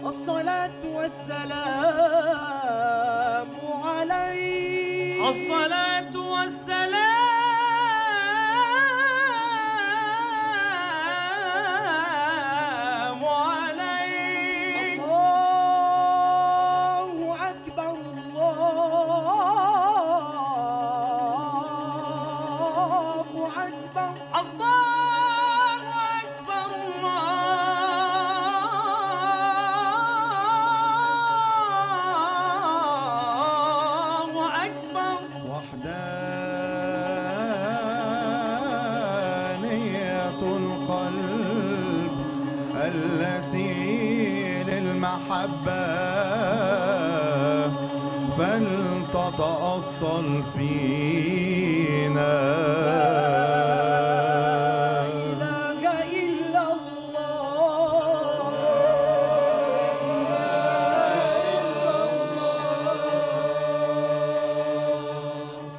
الصلاة والسلام عليك الصلاة والسلام عليك الله أكبر الله أكبر الله أكبر الله أكبر وحدانية القلب التي للمحبة فلتتأصل فينا إله إلا الله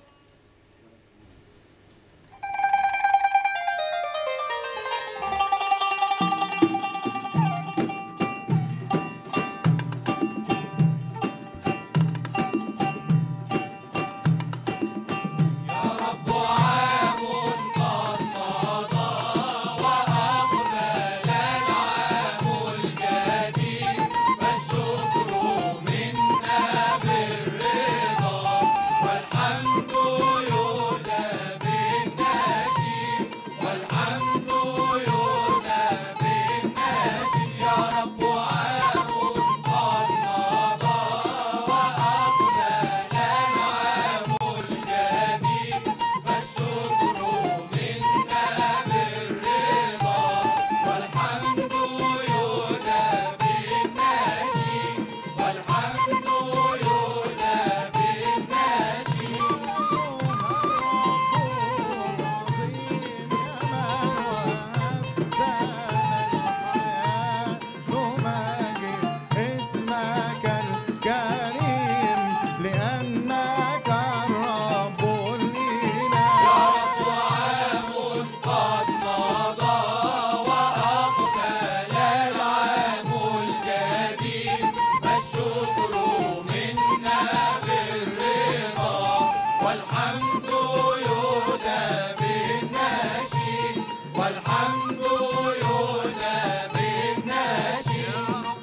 اسمك الكريم لأنك الرب الإله يا رب عام قد مضى وأقبل العام الجديد فالشكر منا بالرضا والحمد يهدى بالنشيد والحمد يهدى بالنشيد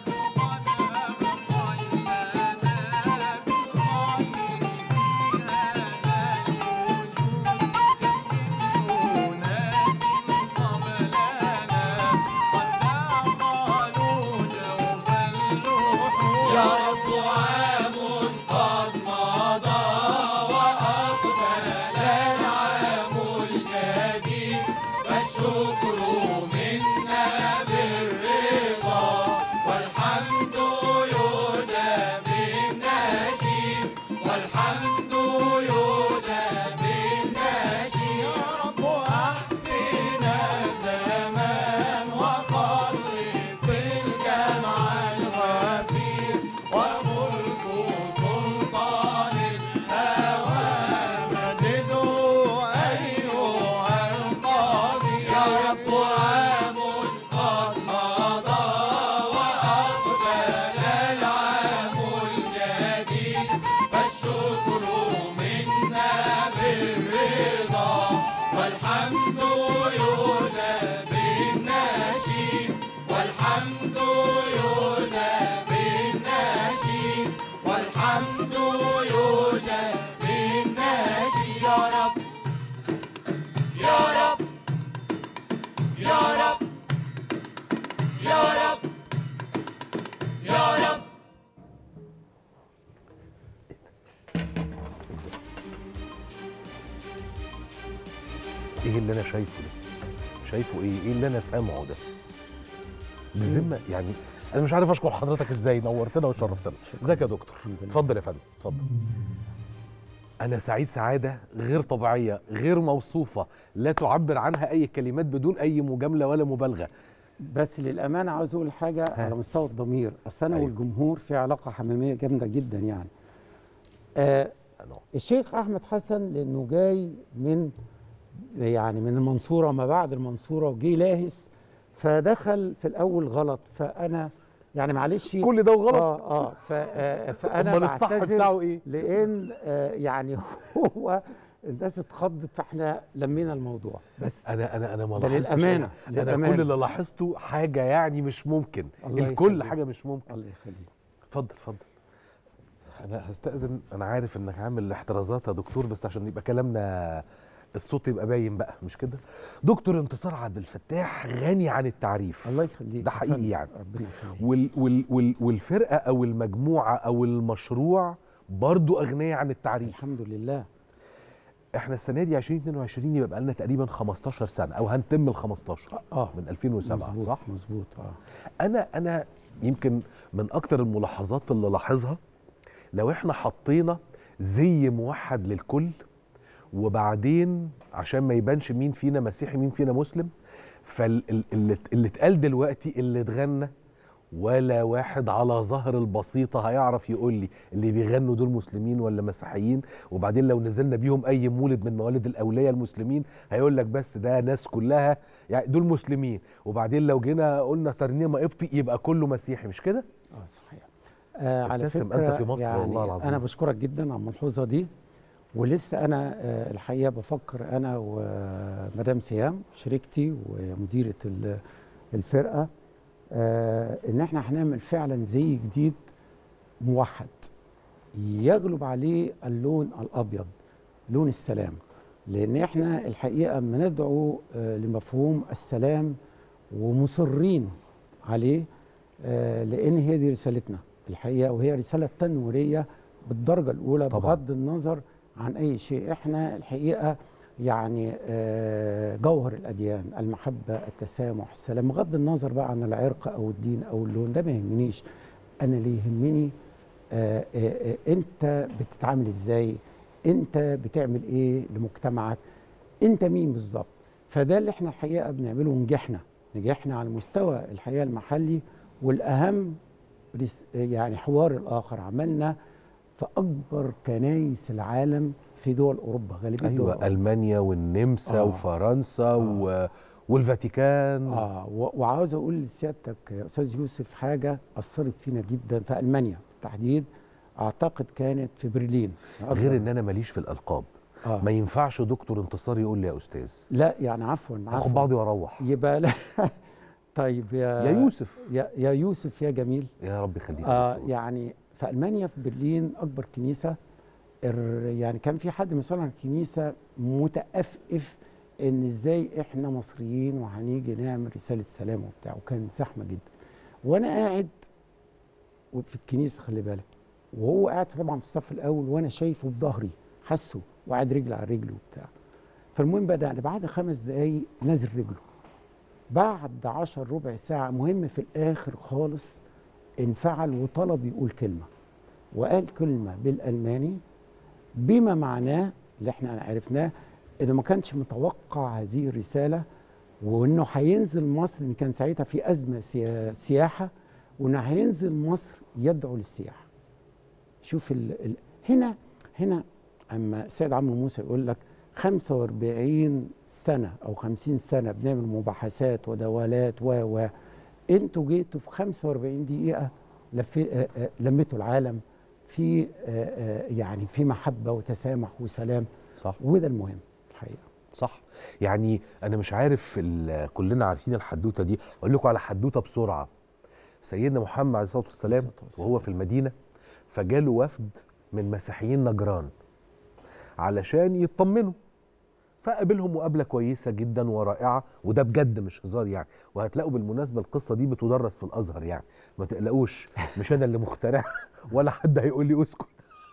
يا رب عام قد مضى وأقبل العام الجديد فالشكر منا بالرضا والحمد يهدى بالنشيد والحمد يهدى بالنشيد يا رب أحسن الزمان وخلص الجمع الغفير وملك سلطان الهوى مدده أيها القاضي يا رب عام قد مضى وأقبل العام الجديد فالشكر منا بالرضا والحمد يهدى بالنشيد والحمد يهدى بالنشيد والحمد يهدى بالنشيد يا رب يا رب يا رب يا رب يا رب ايه اللي انا شايفه ده شايفه ايه ايه اللي انا سامعه ده بالذمه يعني انا مش عارف اشكر حضرتك ازاي نورتنا وشرفتنا ازيك يا دكتور اتفضل يا فندم اتفضل انا سعيد سعاده غير طبيعيه غير موصوفه لا تعبر عنها اي كلمات بدون اي مجامله ولا مبالغه بس للامانه عاوز اقول حاجه على مستوى الضمير اصل انا أيوة. والجمهور في علاقه حميميه جامده جدا يعني آه الشيخ احمد حسن لانه جاي من يعني من المنصوره ما بعد المنصوره وجي لاهس فدخل في الاول غلط فانا يعني معلش كل ده وغلط اه اه ف- آه، فانا امال الصح بعتذر بتاعه ايه لان آه، يعني هو الناس اتخضت فاحنا لمينا الموضوع بس انا انا انا ما ده لاحظتش للأمانة، أنا- انا للأمانة. كل اللي لاحظته حاجه يعني مش ممكن الله الكل يخليك. حاجه مش ممكن الله يخليك اتفضل اتفضل انا هستأذن انا عارف انك عامل احترازات يا دكتور بس عشان يبقى كلامنا الصوت يبقى باين بقى مش كده دكتور انتصار عبد الفتاح غني عن التعريف الله يخليك ده يا حقيقي فندم. يعني. ربنا يخليك وال وال وال والفرقه او المجموعه او المشروع برضو اغنياء عن التعريف الحمد لله احنا السنه دي 2022 يبقى بقى لنا تقريبا 15 سنه او هنتم ال 15 اه من 2007 مظبوط صح مظبوط اه انا انا يمكن من اكتر الملاحظات اللي لاحظها لو احنا حطينا زي موحد للكل وبعدين عشان ما يبانش مين فينا مسيحي مين فينا مسلم فاللي اللي اتقال دلوقتي اللي اتغنى ولا واحد على ظهر البسيطة هيعرف يقول لي اللي بيغنوا دول مسلمين ولا مسيحيين وبعدين لو نزلنا بيهم أي مولد من موالد الأولياء المسلمين هيقول لك بس ده ناس كلها يعني دول مسلمين وبعدين لو جينا قلنا ترنيمة قبطي يبقى كله مسيحي مش كده؟ اه صحيح آه على ابتسم فكره أنت في مصر يعني والله العظيم. انا بشكرك جدا على الملحوظه دي ولسه انا آه الحقيقه بفكر انا ومدام سيام شريكتي ومديره ال- الفرقه آه ان احنا هنعمل فعلا زي جديد موحد يغلب عليه اللون الابيض لون السلام لان احنا الحقيقه بندعو آه لمفهوم السلام ومصرين عليه آه، لان هي دي رسالتنا الحقيقه وهي رساله تنويريه بالدرجه الاولى طبعاً. بغض النظر عن اي شيء احنا الحقيقه يعني آه، جوهر الاديان المحبه التسامح السلام بغض النظر بقى عن العرق او الدين او اللون ده ما يهمنيش انا اللي يهمني آه، آه، آه، انت بتتعامل ازاي انت بتعمل ايه لمجتمعك انت مين بالظبط فده اللي احنا الحقيقه بنعمله ونجحنا نجحنا على المستوى الحقيقه المحلي والاهم رس- يعني حوار الاخر عملنا في اكبر كنايس العالم في دول اوروبا غالبيه دول أيوة أوروبا. ألمانيا والنمسا آه. وفرنسا و... والفاتيكان اه و- وعاوز اقول لسيادتك يا استاذ يوسف حاجه اثرت فينا جدا في المانيا بالتحديد اعتقد كانت في برلين غير ان انا ماليش في الالقاب آه. ما ينفعش دكتور انتصار يقول لي يا استاذ لا يعني عفوا اخد عفوا بعضي واروح يبقى لا طيب يا يا يوسف يا, يا يوسف يا جميل يا رب يخليك يا آه دكتور. يعني في المانيا في برلين اكبر كنيسه الر- يعني كان في حد مسؤول عن الكنيسه متأفف ان ازاي احنا مصريين وهنيجي نعمل رساله سلام وبتاع وكان زحمه جدا وانا قاعد في الكنيسه خلي بالك وهو قاعد طبعا في الصف الاول وانا شايفه بظهري حاسه وقاعد رجل على رجل وبتاع فالمهم بدأنا بعد خمس دقايق نازل رجله بعد عشر ربع ساعة مهم في الآخر خالص انفعل وطلب يقول كلمة وقال كلمة بالألماني بما معناه اللي احنا عرفناه انه ما كانش متوقع هذه الرسالة وانه هينزل مصر ان كان ساعتها في أزمة سيا- سياحة وانه هينزل مصر يدعو للسياحة شوف ال ال هنا هنا اما السيد عمرو موسى يقول لك 45 سنه او 50 سنه بنعمل مباحثات ودوالات و و انتوا جيتوا في 45 دقيقه لفي آه، آه، لميتوا العالم في آه، آه، يعني في محبه وتسامح وسلام صح وده المهم الحقيقه صح يعني انا مش عارف ال- كلنا عارفين الحدوته دي اقول لكم على حدوته بسرعه سيدنا محمد عليه الصلاه والسلام الصلاة والسلام. وهو في المدينه فجاله وفد من مسيحيين نجران علشان يطمنوا فقابلهم مقابله كويسه جدا ورائعه وده بجد مش هزار يعني وهتلاقوا بالمناسبه القصه دي بتدرس في الازهر يعني ما تقلقوش مش انا اللي مخترع ولا حد هيقول لي اسكت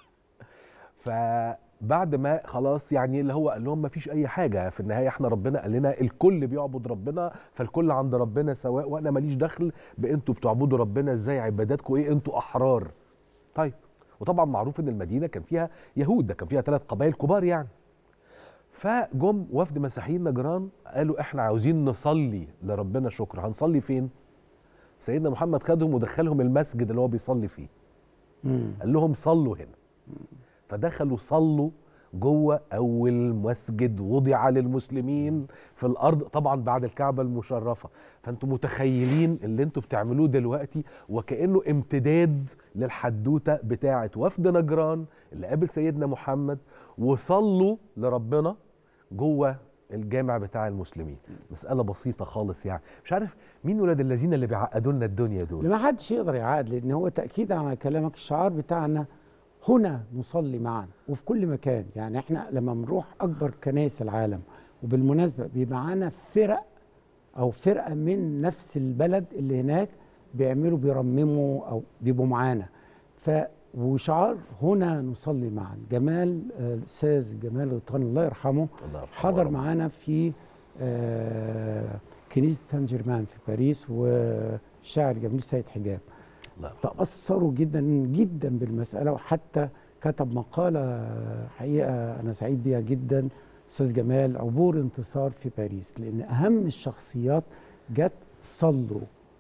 فبعد ما خلاص يعني اللي هو قال لهم ما فيش اي حاجه في النهايه احنا ربنا قال لنا الكل بيعبد ربنا فالكل عند ربنا سواء وانا ماليش دخل بانتوا بتعبدوا ربنا ازاي عباداتكم ايه انتوا احرار طيب وطبعا معروف ان المدينه كان فيها يهود ده كان فيها ثلاث قبائل كبار يعني فجم وفد مسيحيين نجران قالوا احنا عاوزين نصلي لربنا شكر هنصلي فين سيدنا محمد خدهم ودخلهم المسجد اللي هو بيصلي فيه مم. قال لهم صلوا هنا فدخلوا صلوا جوه اول مسجد وضع للمسلمين في الارض طبعا بعد الكعبه المشرفه فانتم متخيلين اللي انتم بتعملوه دلوقتي وكانه امتداد للحدوته بتاعه وفد نجران اللي قابل سيدنا محمد وصلوا لربنا جوه الجامع بتاع المسلمين مسألة بسيطة خالص يعني مش عارف مين ولاد الذين اللي بيعقدوا لنا الدنيا دول ما حدش يقدر يعقد لان هو تاكيدا على كلامك الشعار بتاعنا هنا نصلي معا وفي كل مكان يعني احنا لما بنروح اكبر كنائس العالم وبالمناسبه بيبقى معانا فرق او فرقه من نفس البلد اللي هناك بيعملوا بيرمموا او بيبقوا معانا ف وشعار هنا نصلي معا جمال آه، الاستاذ جمال غطاني الله يرحمه الله يرحمه حضر ورحمه. معانا في آه، كنيسه سان جيرمان في باريس والشاعر جميل سيد حجاب الله يرحمه. تأثروا جدا جدا بالمسألة وحتى كتب مقالة حقيقة أنا سعيد بيها جدا أستاذ جمال عبور انتصار في باريس لأن أهم الشخصيات جت صلوا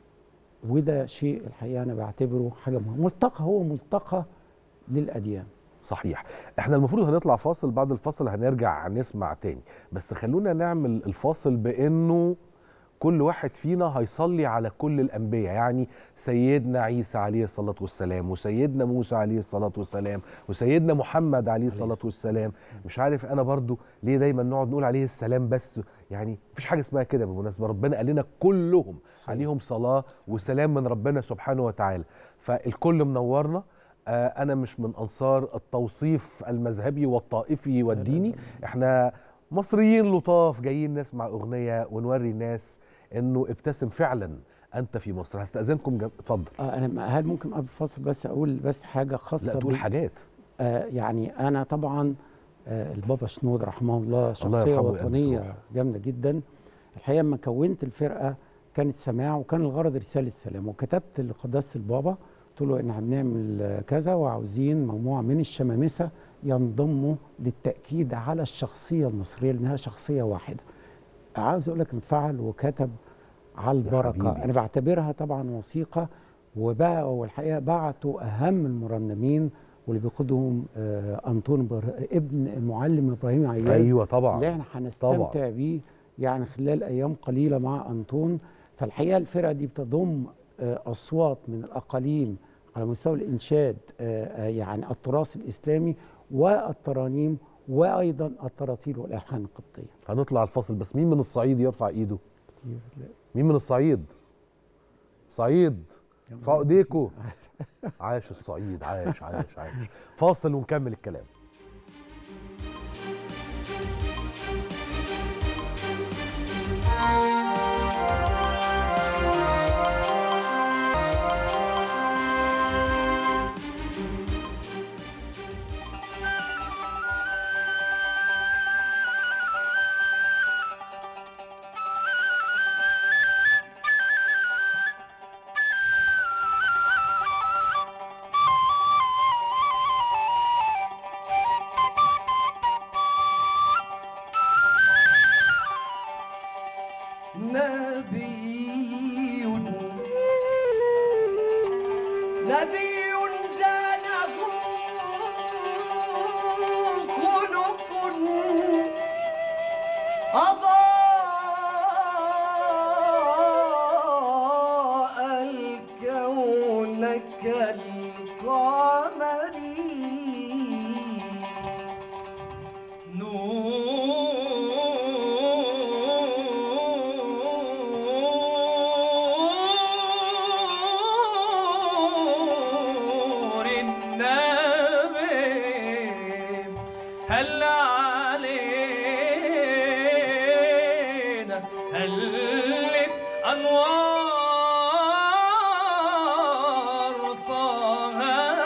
وده شيء الحقيقة أنا بعتبره حاجة مهمة ملتقى هو ملتقى للأديان صحيح احنا المفروض هنطلع فاصل بعد الفاصل هنرجع نسمع تاني بس خلونا نعمل الفاصل بانه كل واحد فينا هيصلي على كل الانبياء يعني سيدنا عيسى عليه الصلاه والسلام وسيدنا موسى عليه الصلاه والسلام وسيدنا محمد عليه الصلاه والسلام مش عارف انا برضو ليه دايما نقعد نقول عليه السلام بس يعني مفيش حاجه اسمها كده بالمناسبه ربنا قال لنا كلهم صحيح. عليهم صلاه وسلام من ربنا سبحانه وتعالى فالكل منورنا آه، انا مش من انصار التوصيف المذهبي والطائفي والديني احنا مصريين لطاف جايين نسمع اغنيه ونوري الناس انه ابتسم فعلا انت في مصر هستاذنكم جم... اتفضل آه أنا هل ممكن قبل الفصل بس أقول بس حاجة خاصة لا تقول بال- حاجات آه يعني انا طبعا آه البابا شنود رحمه الله شخصيه يرحمه وطنيه ويقدسه. جامده جدا الحقيقه لما كونت الفرقه كانت سماع وكان الغرض رساله سلام وكتبت لقداسه البابا قلت له ان هنعمل آه، كذا وعاوزين مجموعه من الشمامسه ينضموا للتاكيد على الشخصيه المصريه لانها شخصيه واحده عاوز اقول لك انفعل وكتب على البركه حبيبي. انا بعتبرها طبعا وثيقه وبقى والحقيقه بعتوا اهم المرنمين واللي بيقودهم آه انطون بر... ابن المعلم ابراهيم عياد ايوه طبعا اللي احنا هنستمتع بيه يعني خلال ايام قليله مع انطون فالحقيقه الفرقه دي بتضم آه اصوات من الاقاليم على مستوى الانشاد آه آه يعني التراث الاسلامي والترانيم وايضا التراتيل والالحان القبطيه هنطلع الفاصل بس مين من الصعيد يرفع ايده كتير لا. مين من الصعيد صعيد ارفعوا ايديكوا عاش الصعيد عاش عاش عاش فاصل ونكمل الكلام نبي نبي زانه خلق أضاء الكون كالقمر نور النبي هل علينا هلت أنوار طه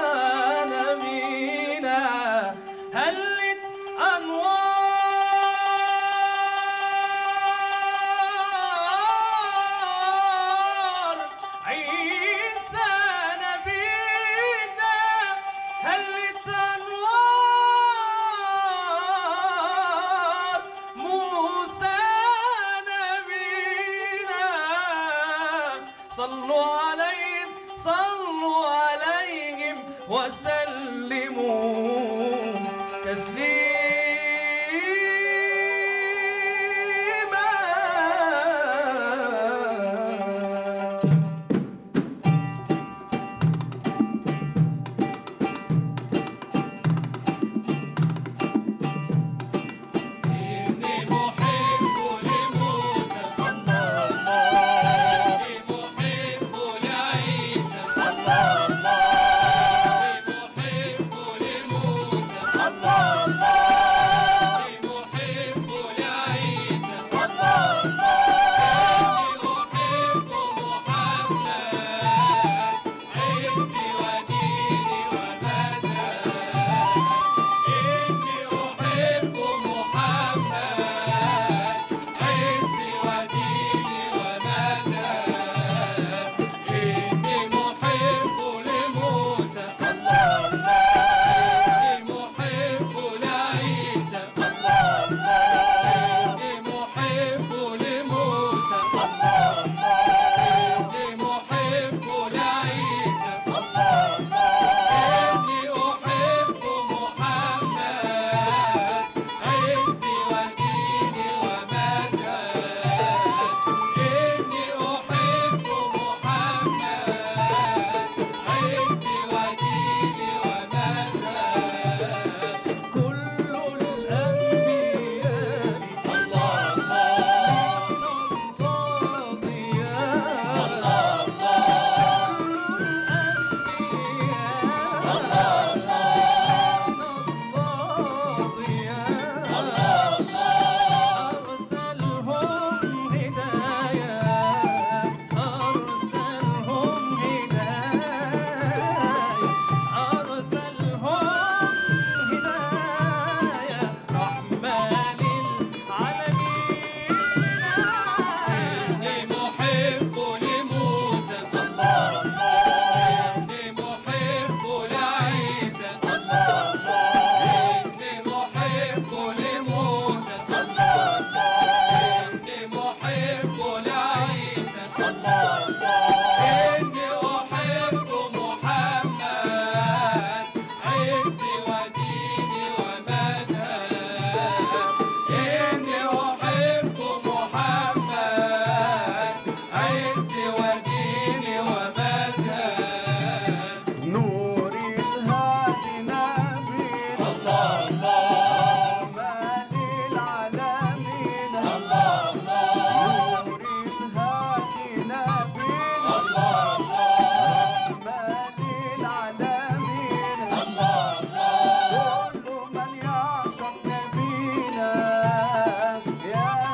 نبينا هلت أنوار عيسى نبينا هلت أنوار موسى نبينا صلوا عليهم صلوا عليهم وسلموا تسليما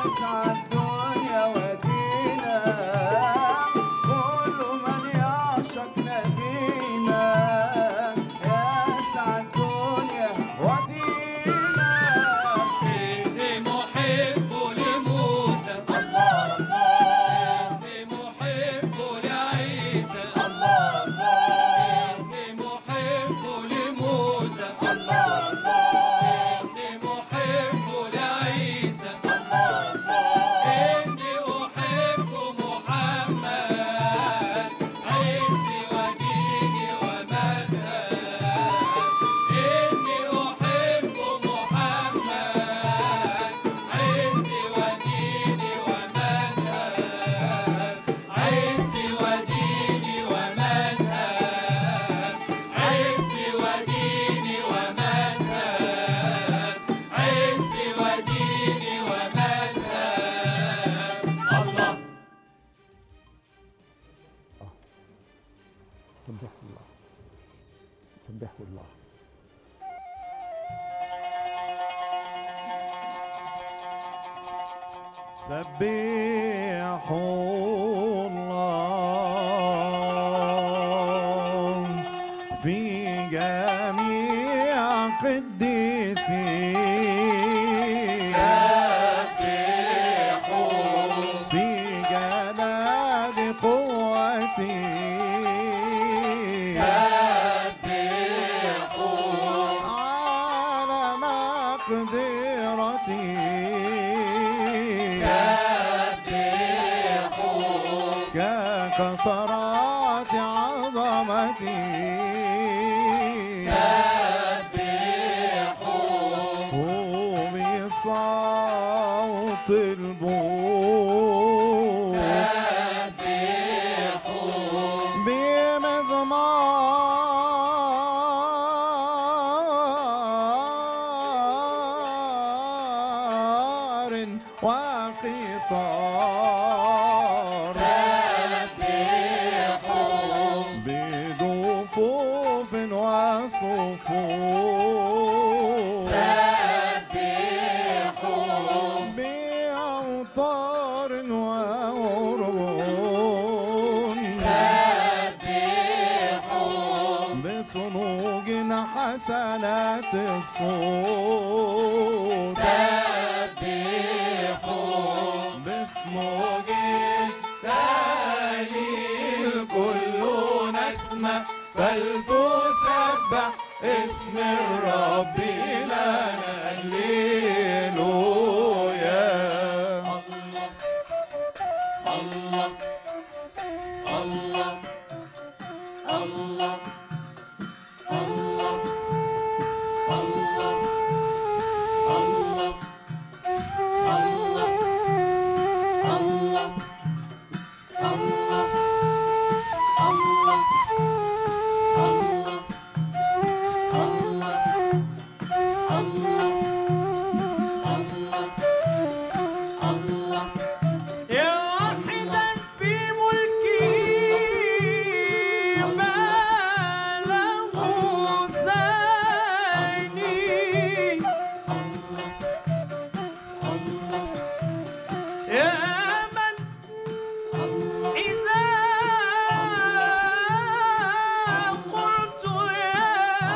يسعد الدنيا ودينا كل من يعشق نبينا يسعد الدنيا ودينا إني محب لموسى الله الله إني محب لعيسى الله الله إني محب لموسى الله الله إني محب لعيسى الله الله إني أحب محمد عزي وديني ومذهب إني أحب محمد عزي وديني ومذهب عزي وديني ومذهب عزي وديني ومذهب عزي وديني ومذهب الله سبحوا الله سبحوا الله سبحوا الله في جميع قديسين في جلال قوتي على مقدرتي ككثرات عظمتي هو بصوت البوق بمزمار وقطار بدفوف وصفوف بأوتار وعربون بصنوج حسنات الصوت بصنوج تهليل كل نسمة فلتسبح اسم الرب لنا هللويا الله الله الله الله الله الله الله الله الله الله الله يا واحدا في ملكي ما له ثاني يا من إذا قلت يا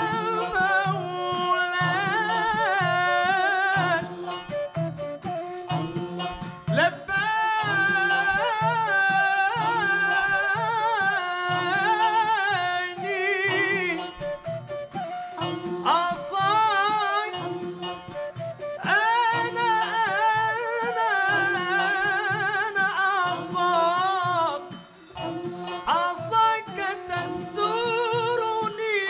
مولاي لباني عصاي أنا أنا أنا عصاك عصاك تسترني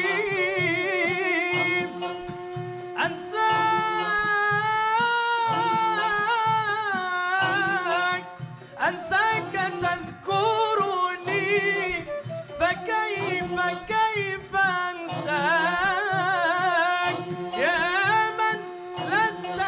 أنساك أنساك تذكرني فكيف كيف أنساك يا من لست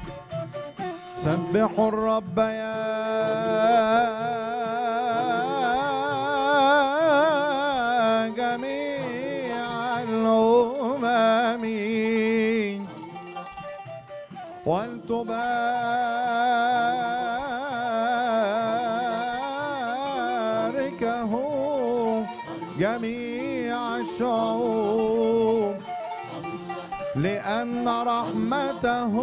تنساني سبحوا الرب يا ولتباركه جميع الشعوب لأن رحمته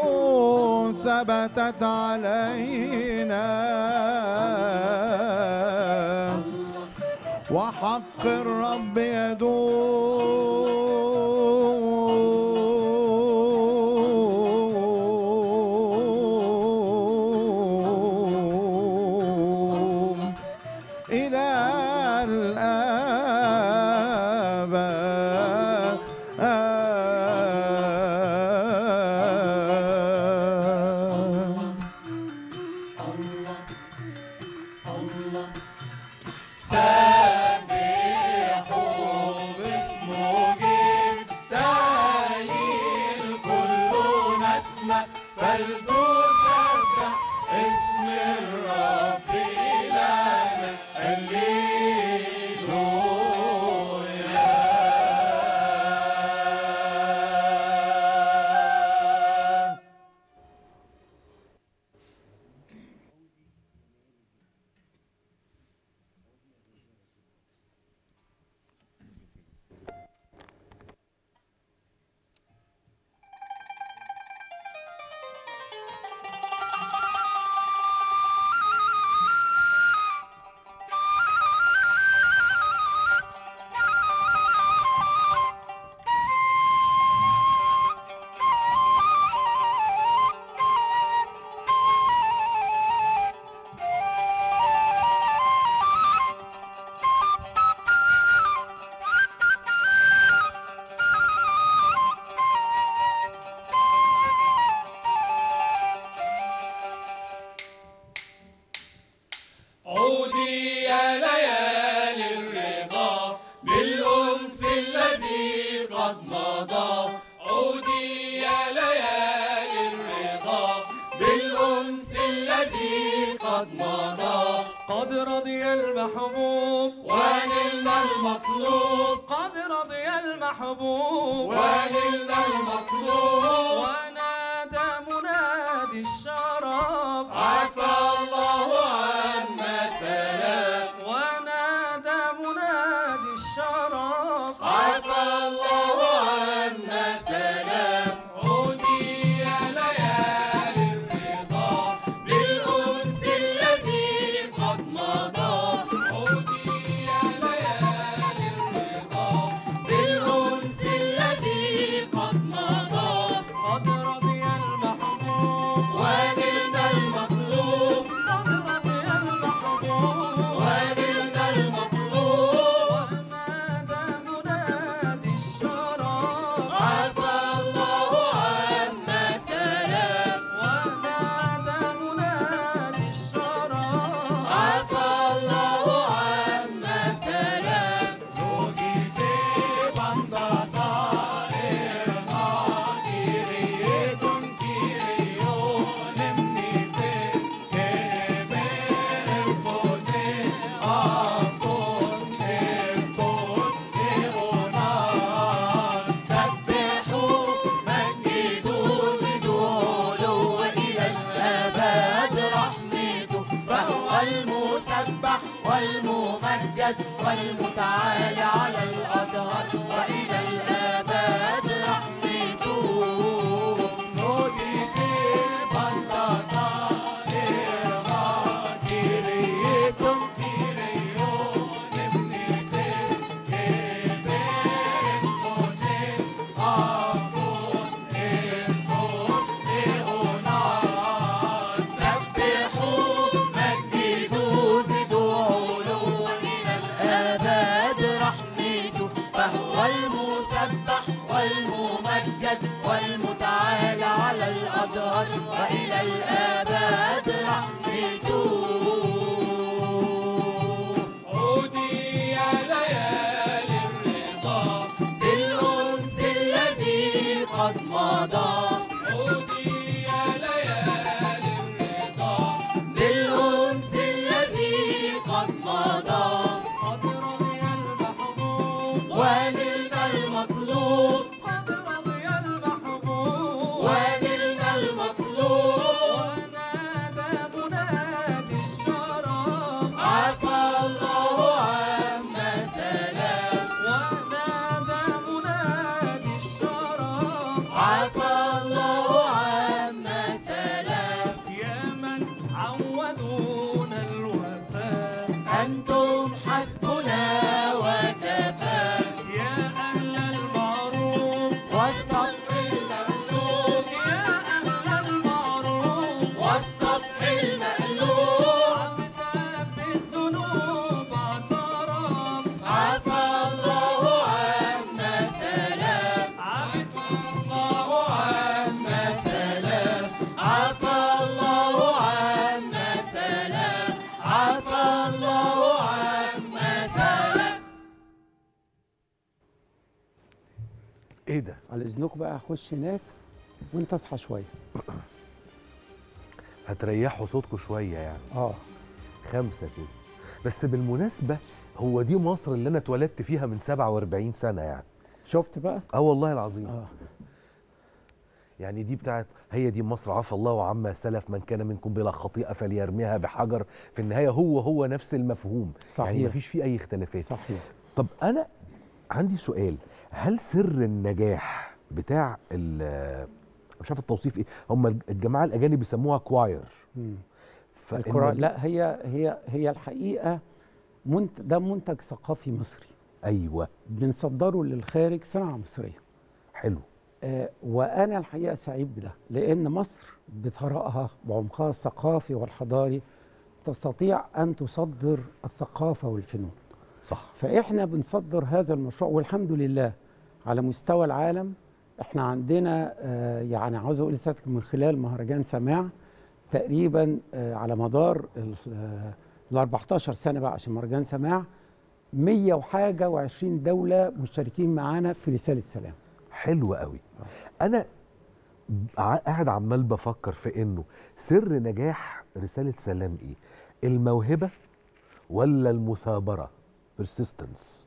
ثبتت علينا وحق الرب يدوم إلى الآباد سبحوا باسمه التهليل كل نسمة فلتسبح اسم الرب إلهنا هللويا عودي يا ليالي الرضا بالأنس الذي قد مضى عودي يا ليالي الرضا بالأنس الذي قد مضى قد رضي المحبوب ونلنا المطلوب قد رضي المحبوب ونلنا المطلوب ونادى منادي الشرف عفى الله عما سلف ونادى منادي الشرف عفى الله عما سلف عودي يا ليالي الرضا بالأنس الذي قد مضى عودي يا ليالي الرضا بالأنس الذي قد مضى قد رضي المحبوب ونلنا المطلوب قد رضي المحبوب ونلنا المطلوب ونادى منادي الشرف عفى الله عما سلف ونادى منادي الشرف عفى الله عما سلف سبحوا مجدوا زدوا له وإلى الأبد رحمته فهو المسبح والممجد والمتعالى على الأدهار وإلى الأبد رحمته نودي في بلطة إرما كيريتم كيريون ابنتين كبير فوتين أبون إفون إيوناس سبحوا مجدوا زدوا له إلى الأبد رحمته ايه ده على اذنكم بقى هخش هناك وانت اصحى شويه هتريحوا صوتكم شويه يعني اه خمسه كده بس بالمناسبه هو دي مصر اللي انا اتولدت فيها من 47 سنه يعني شفت بقى اه والله العظيم اه يعني دي بتاعت هي دي مصر عفى الله عما سلف من كان منكم بلا خطيئه فليرميها بحجر في النهايه هو هو نفس المفهوم يعني صحيح. مفيش فيه اي اختلافات صحيح طب انا عندي سؤال هل سر النجاح بتاع ال- مش عارف التوصيف ايه هم الجماعه الاجانب بيسموها كواير مم. فإن- القرآن لا هي هي هي الحقيقه منت ده منتج ثقافي مصري ايوه بنصدره للخارج صناعه مصريه حلو آه وانا الحقيقه سعيد بده لان مصر بثرائها وعمقها الثقافي والحضاري تستطيع ان تصدر الثقافه والفنون صح فاحنا بنصدر هذا المشروع والحمد لله على مستوى العالم احنا عندنا آه يعني عاوز اقول لسيادتك من خلال مهرجان سماع تقريبا آه على مدار ال آه، ال 14 سنه بقى عشان مهرجان سماع 100 وحاجه و20 دوله مشتركين معانا في رساله سلام حلو قوي انا ع- قاعد عمال بفكر في انه سر نجاح رساله سلام ايه الموهبه ولا المثابره persistence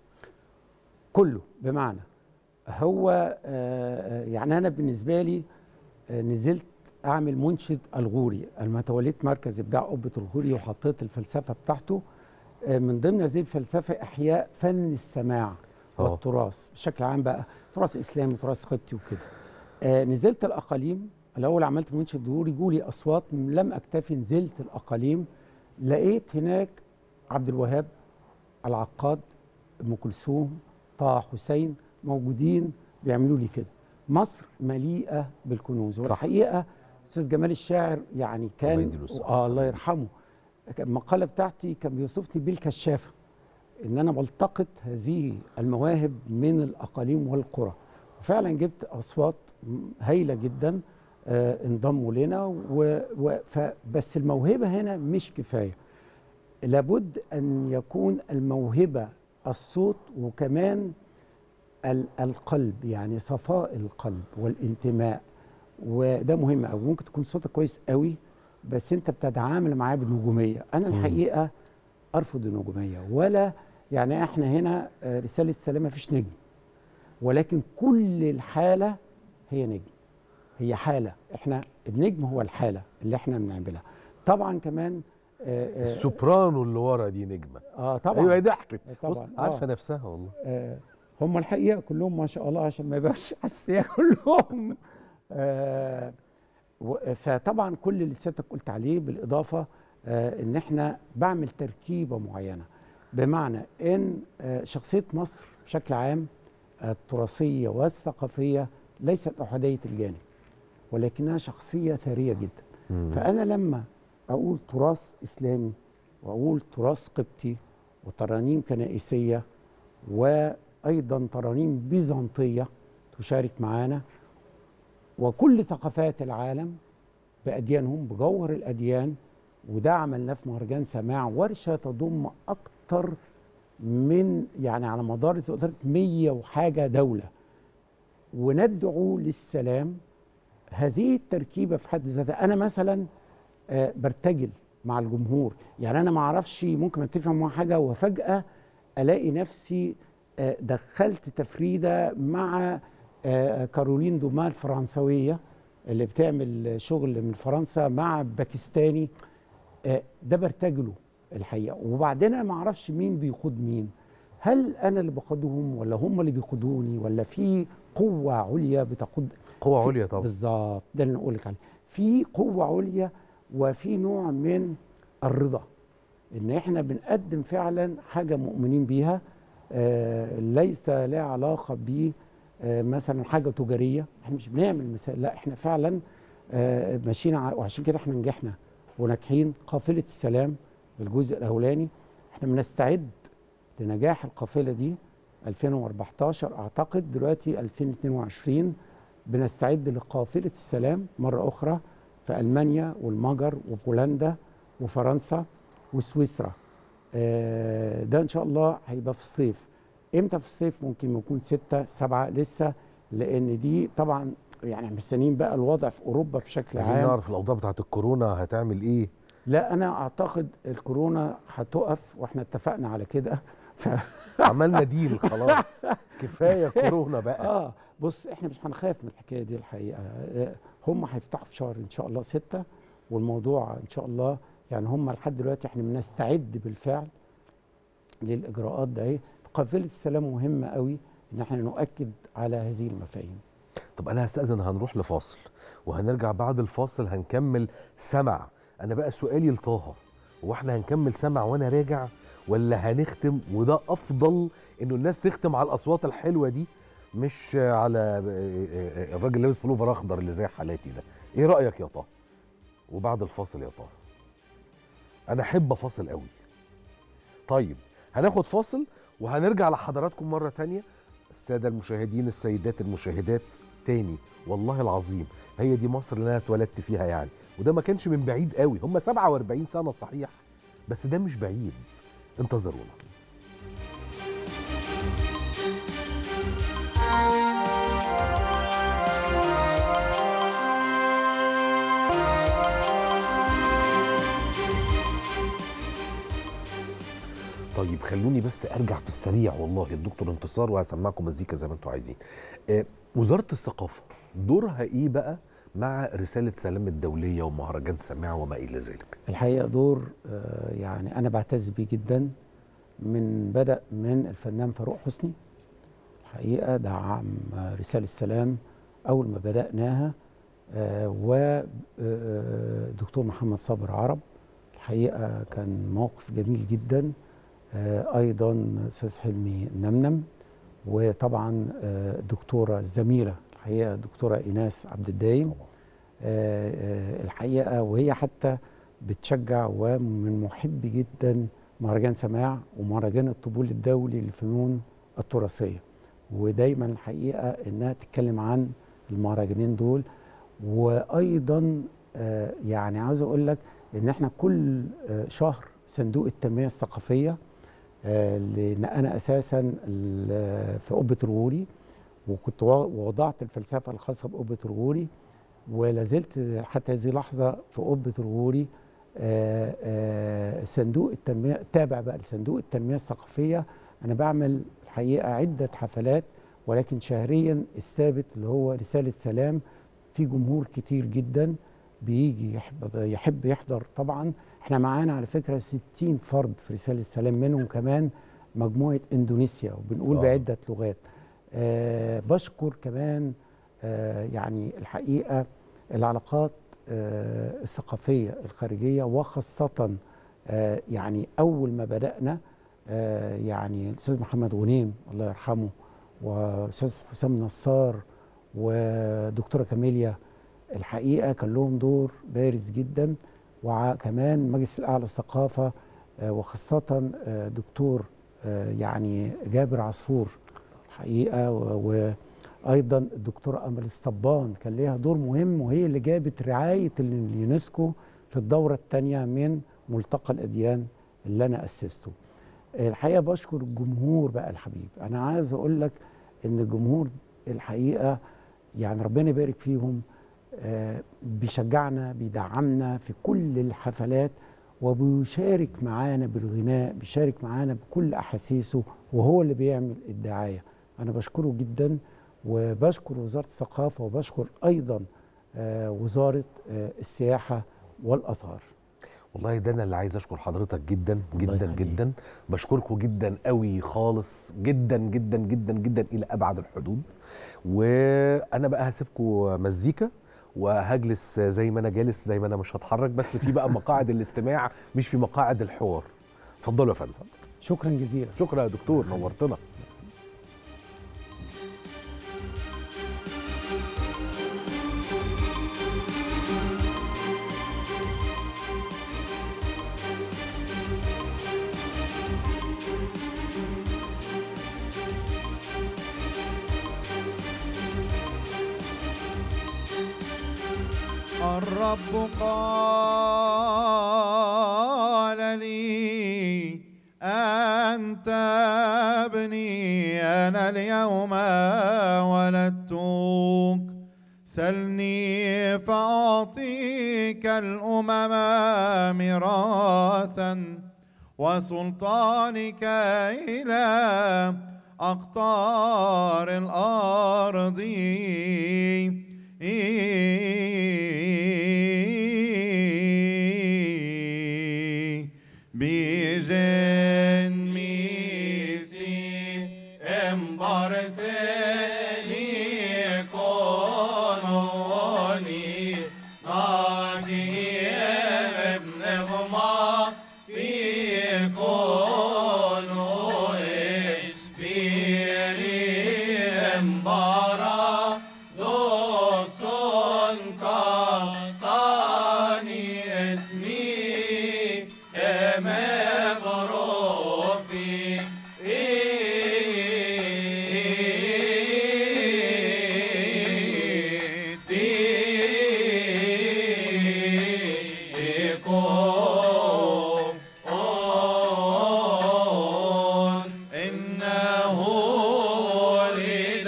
كله بمعنى هو آه، آه، يعني انا بالنسبه لي آه، نزلت اعمل منشد الغوري لما توليت مركز ابداع قبه الغوري وحطيت الفلسفه بتاعته آه، من ضمن هذه الفلسفه احياء فن السماع آه. والتراث بشكل عام بقى تراث اسلامي تراث قبطي وكده آه، نزلت الاقاليم الاول عملت منشد ظهوري جولي اصوات لم اكتفي نزلت الاقاليم لقيت هناك عبد الوهاب العقاد ام كلثوم طه حسين موجودين بيعملوا لي كده مصر مليئه بالكنوز والحقيقه استاذ جمال الشاعر يعني الله كان يديله الصحة. اه الله يرحمه كان المقاله بتاعتي كان بيوصفني بالكشافه ان انا بلتقط هذه المواهب من الاقاليم والقرى وفعلا جبت اصوات هايله جدا آه انضموا لنا و و فبس الموهبه هنا مش كفايه لابد ان يكون الموهبه الصوت وكمان ال- القلب يعني صفاء القلب والانتماء وده مهم قوي ممكن تكون صوتك كويس قوي بس انت بتتعامل معاه بالنجوميه انا الحقيقه ارفض النجوميه ولا يعني احنا هنا آه، رساله السلام مفيش نجم ولكن كل الحاله هي نجم هي حاله احنا النجم هو الحاله اللي احنا بنعملها طبعا كمان آه، آه، السوبرانو اللي ورا دي نجمه اه طبعا ايوه هي ضحكت طبعاً، بص آه. عارفه نفسها والله آه، هم الحقيقه كلهم ما شاء الله عشان ما يبقاش اساسيه كلهم آه، و- فطبعا كل اللي سيادتك قلت عليه بالاضافه آه، ان احنا بعمل تركيبه معينه بمعنى ان آه، شخصيه مصر بشكل عام التراثيه والثقافيه ليست احاديه الجانب ولكنها شخصيه ثريه جدا فانا لما اقول تراث اسلامي واقول تراث قبطي وترانيم كنائسيه وايضا ترانيم بيزنطيه تشارك معانا وكل ثقافات العالم باديانهم بجوهر الاديان وده عملناه في مهرجان سماع ورشه تضم اكتر من يعني على مدار زي ما قلت لك 100 وحاجه دوله وندعو للسلام هذه التركيبه في حد ذاتها انا مثلا آه، برتجل مع الجمهور يعني انا ما اعرفش ممكن اتفق مع حاجه وفجاه الاقي نفسي آه، دخلت تفريده مع آه، كارولين دوما الفرنسويه اللي بتعمل شغل من فرنسا مع باكستاني آه، ده برتجله الحقيقه وبعدين انا ما اعرفش مين بيقود مين هل انا اللي بقودهم ولا هم اللي بيقودوني ولا في قوه عليا بتقود قوه في- عليا طبعا بالظبط ده اللي نقول لك عليه في قوه عليا وفي نوع من الرضا ان احنا بنقدم فعلا حاجه مؤمنين بيها آه ليس لها علاقه ب آه مثلا حاجه تجاريه احنا مش بنعمل مثال لا احنا فعلا آه ماشيين ع- وعشان كده احنا نجحنا وناجحين قافله السلام الجزء الاولاني احنا بنستعد لنجاح القافله دي 2014 اعتقد دلوقتي 2022 بنستعد لقافله السلام مره اخرى في المانيا والمجر وبولندا وفرنسا وسويسرا آه، ده ان شاء الله هيبقى في الصيف امتى في الصيف ممكن يكون ستة سبعة لسه لان دي طبعا يعني إحنا مستنيين بقى الوضع في اوروبا بشكل عايزين عام نعرف الاوضاع بتاعت الكورونا هتعمل ايه لا انا اعتقد الكورونا هتقف واحنا اتفقنا على كده ف... عملنا ديل خلاص كفايه كورونا بقى اه بص احنا مش هنخاف من الحكايه دي الحقيقه آه، هم هيفتحوا في شهر ان شاء الله ستة والموضوع ان شاء الله يعني هم لحد دلوقتي احنا بنستعد بالفعل للاجراءات ده ايه قافله السلام مهمه قوي ان احنا نؤكد على هذه المفاهيم طب انا هستاذن هنروح لفاصل وهنرجع بعد الفاصل هنكمل سمع انا بقى سؤالي لطه هو احنا هنكمل سمع وانا راجع ولا هنختم وده افضل انه الناس تختم على الاصوات الحلوه دي مش على الراجل لابس بلوفر اخضر اللي زي حالاتي ده ايه رايك يا طه وبعد الفاصل يا طه انا احب افاصل قوي طيب هناخد فاصل وهنرجع لحضراتكم مره تانية الساده المشاهدين السيدات المشاهدات تاني والله العظيم هي دي مصر اللي انا اتولدت فيها يعني وده ما كانش من بعيد قوي هم 47 سنه صحيح بس ده مش بعيد انتظرونا طيب خلوني بس ارجع في السريع والله الدكتور انتصار وهسمعكم مزيكا زي ما انتم عايزين آه وزاره الثقافه دورها ايه بقى مع رساله سلام الدوليه ومهرجان سماع وما الى ذلك الحقيقه دور آه، يعني انا بعتز بيه جدا من بدا من الفنان فاروق حسني الحقيقه دعم آه، رساله السلام اول ما بداناها ودكتور محمد صابر عرب الحقيقه كان موقف جميل جدا آه، ايضا استاذ حلمي نمنم وطبعا آه، الدكتوره الزميله الحقيقه الدكتوره ايناس عبد الدايم آه، آه، الحقيقه وهي حتى بتشجع ومن محب جدا مهرجان سماع ومهرجان الطبول الدولي للفنون التراثيه ودايما الحقيقه انها تتكلم عن المهرجانين دول وايضا آه، يعني عاوز اقول لك ان احنا كل آه، شهر صندوق التنميه الثقافيه آه، لان انا اساسا ال- في قبه الغوري وكنت وا- وضعت الفلسفه الخاصه بقبه الغوري ولا زلت حتى هذه اللحظه في قبه الغوري آه، آه، صندوق التنميه تابع بقى لصندوق التنميه الثقافيه انا بعمل الحقيقه عده حفلات ولكن شهريا الثابت اللي هو رساله سلام في جمهور كتير جدا بيجي يحب, يحب يحضر طبعا احنا معانا على فكره 60 فرد في رساله السلام منهم كمان مجموعه اندونيسيا وبنقول آه. بعده لغات آه بشكر كمان آه يعني الحقيقه العلاقات آه الثقافيه الخارجيه وخاصه آه يعني اول ما بدانا آه يعني الاستاذ محمد غنيم الله يرحمه واستاذ حسام نصار ودكتوره كاميليا الحقيقه كان لهم دور بارز جدا وكمان مجلس الاعلى للثقافه آه، وخاصه آه، دكتور آه، يعني جابر عصفور الحقيقه و- وايضا الدكتوره امل الصبان كان ليها دور مهم وهي اللي جابت رعايه اليونسكو في الدوره الثانيه من ملتقى الاديان اللي انا اسسته الحقيقه بشكر الجمهور بقى الحبيب انا عايز اقول لك ان الجمهور الحقيقه يعني ربنا يبارك فيهم آه، بيشجعنا بيدعمنا في كل الحفلات وبيشارك معانا بالغناء بيشارك معانا بكل احاسيسه وهو اللي بيعمل الدعايه انا بشكره جدا وبشكر وزاره الثقافه وبشكر ايضا آه، وزاره آه، السياحه والاثار والله ده انا اللي عايز اشكر حضرتك جدا الله جدا يخليك. جدا بشكركم جدا قوي خالص جدا جدا جدا جدا الى ابعد الحدود وانا بقى هسيبكم مزيكا وهجلس زي ما انا جالس زي ما انا مش هتحرك بس في بقى مقاعد الاستماع مش في مقاعد الحوار اتفضلوا يا فندم شكرا جزيلا شكرا يا دكتور نورتنا الرب قال لي أنت ابني أنا اليوم ولدتك سلني فأعطيك الأمم ميراثا وسلطانك إلى أقطار الأرض بجن ميسي امبرثني كونوني ناجي ابن غما في كونو اشبيري امبارا زوسون كاتاني اسمي امغروفي إنه ولد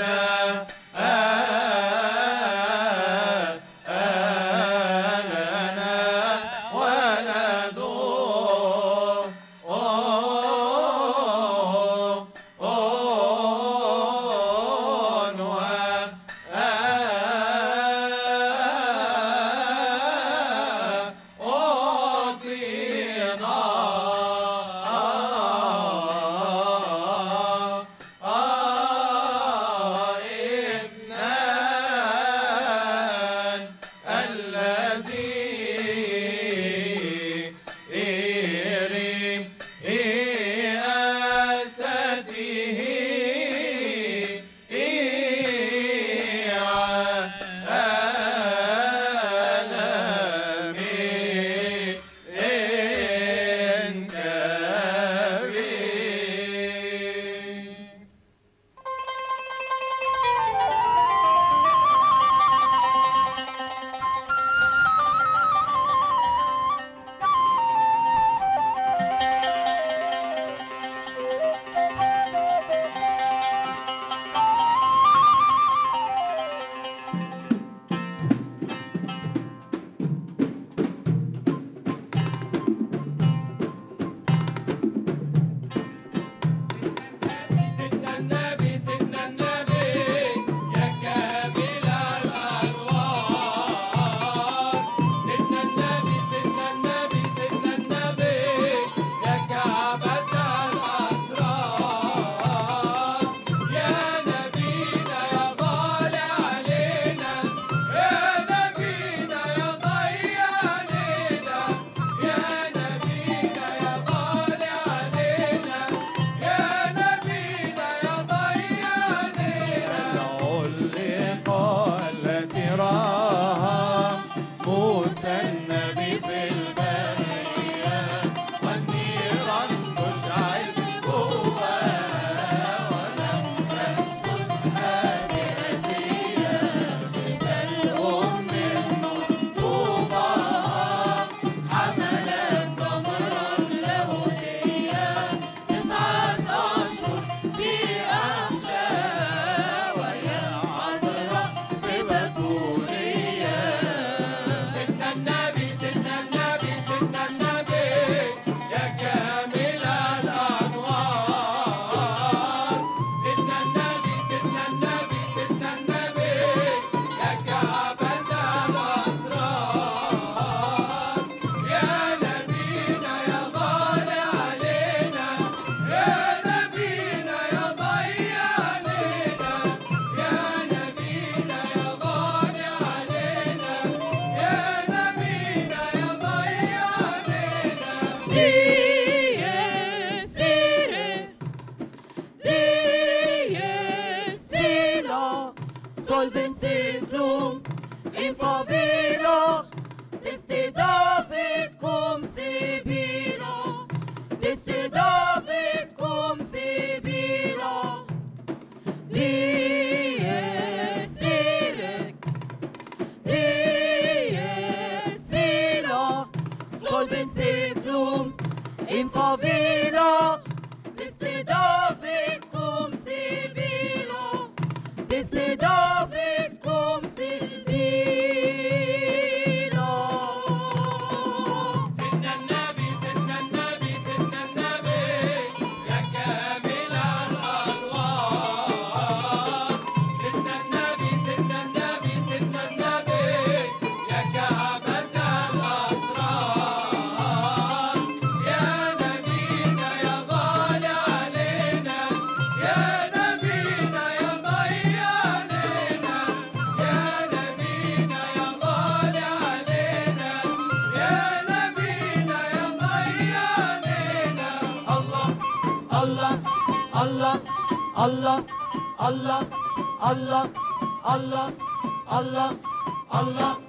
لنا ولد الذي إيري إياسته إيعالمي إن كبير سيدنا النبي سيدنا النبي يا كامل الأنوار سيدنا النبي سيدنا النبي سيدنا النبي يا كعبة الأسرار يا نبينا يا غالي علينا يا نبينا يا ضي علينا يا نبينا يا غالي علينا يا نبينا يا ضي علينا علق التي راها موسى النبي في البرية والنيران تشعل جواها ولم تمسسها بأذية مثل أم طوباها حملت ضمرا له هدية تسعة أشهر في أحشاء وهي عذراء في بتولية سيدنا النبي سيدنا النبي سيدنا النبي يا كامل الأنوار سيدنا النبي سيدنا النبي سيدنا النبي يا كعبة الأسرار يا نبينا يا غالي علينا يا نبينا يا ضي علينا يا نبينا يا غالي علينا يا نبينا يا ضي علينا Die sire, die sila, solven siglum, in favela, deste David kom sibila, deste David kom sibila. Die sire, die sila, solven siglum, in favela, deste David kom sibila, deste David kom sibila. الله الله الله الله الله الله الله